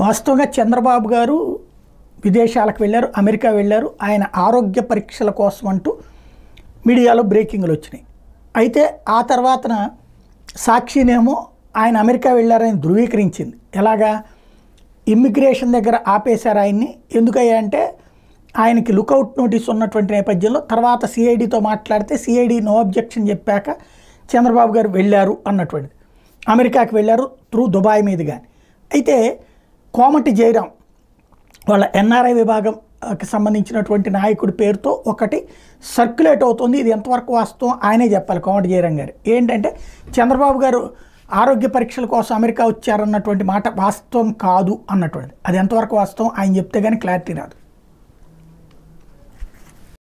వాస్తవంగా చంద్రబాబు గారు విదేశాలకు వెళ్ళారు అమెరికా వెళ్ళారు ఆయన ఆరోగ్య పరీక్షల కోసం అంటూ మీడియాలో బ్రేకింగ్లు వచ్చినాయి అయితే ఆ తర్వాతన సాక్షినేమో ఆయన అమెరికా వెళ్ళారని ధృవీకరించింది ఎలాగా ఇమ్మిగ్రేషన్ దగ్గర ఆపేశారు ఆయన్ని ఎందుకయ్యా అంటే ఆయనకి లుకౌట్ నోటీస్ ఉన్నటువంటి నేపథ్యంలో తర్వాత సిఐడితో మాట్లాడితే సిఐడి నో అబ్జెక్షన్ చెప్పాక చంద్రబాబు గారు వెళ్ళారు అన్నటువంటిది అమెరికాకి వెళ్ళారు త్రూ దుబాయ్ మీద కానీ అయితే కోమటి జయరాం వాళ్ళ ఎన్ఆర్ఐ విభాగంకి సంబంధించినటువంటి నాయకుడి పేరుతో ఒకటి సర్క్యులేట్ అవుతుంది ఇది ఎంతవరకు వాస్తవం ఆయనే చెప్పాలి కోమటి జయరాం గారు ఏంటంటే చంద్రబాబు గారు ఆరోగ్య పరీక్షల కోసం అమెరికా వచ్చారన్నటువంటి మాట వాస్తవం కాదు అన్నటువంటిది అది ఎంతవరకు వాస్తవం ఆయన చెప్తే కానీ క్లారిటీ రాదు